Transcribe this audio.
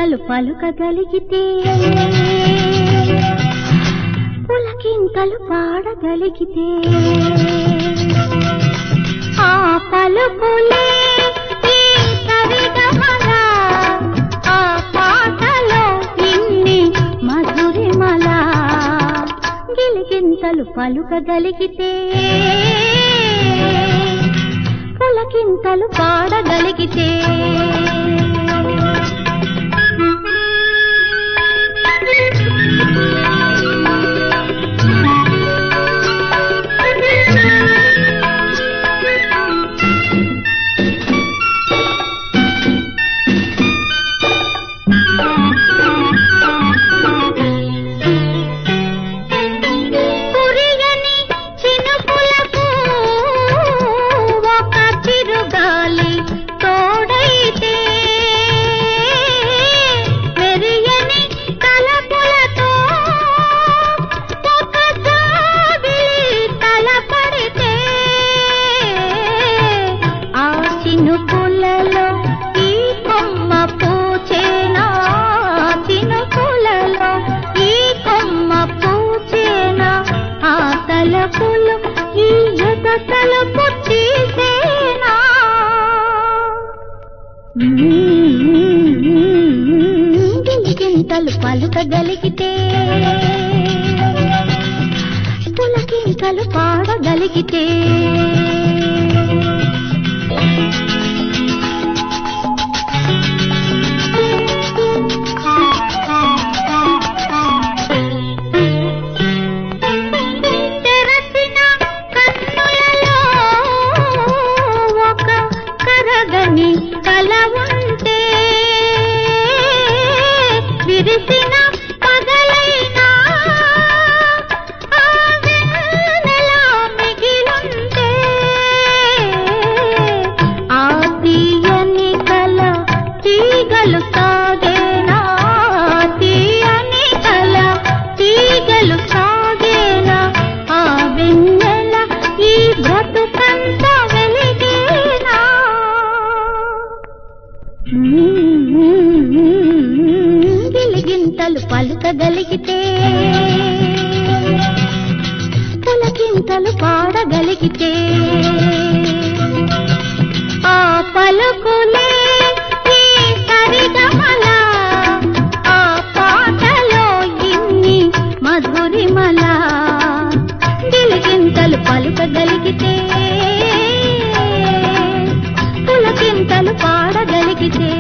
గిలిగింతలు పలుకగలిగితే పులకింతలు పాడగలిగితే ఆ పలుకులే ఈ సరిగమల, ఆ పాటలో ఇన్ని మధురిమల గిలిగింతలు పలుకగలిగితే పులకింతలు పాడగలిగితే కురియని చినుకులకు ఒక చిరుగాలి తోడైతే మెరియని తలపులతో ఒక జాబిలి తలపడితే ఆ చినుకులలో ఈ కొమ్మ పూచేనా చినుకులలో ఈ కొమ్మ పూచేనా ఆ తలపులు ఈ ఎద తలపు తీసేనా గిలిగింతలు పలుకగలిగితే పులకింతలు పాడగలిగితే తెరచిన కన్నులలో ఒక కరగని కల ఉంటే విరిసిన పగలైనా ఆ వెన్నెల మిగిలుంటే ఆ తీయని కల తీగలు సాగేనా తీయని కల తీగలు సాగేనా ఆ వెన్నెల ఈ బ్రతుకంత వెలిగేనా గిలిగింతలు పలుకగలిగితే పులకింతలు పాడగలిగితే ఆ పలుకులే ఈ సరిగమల ఆ పాటలో ఇన్ని మధురిమల గిలిగింతలు పలుకగలిగితే పులకింతలు పాడగలిగితే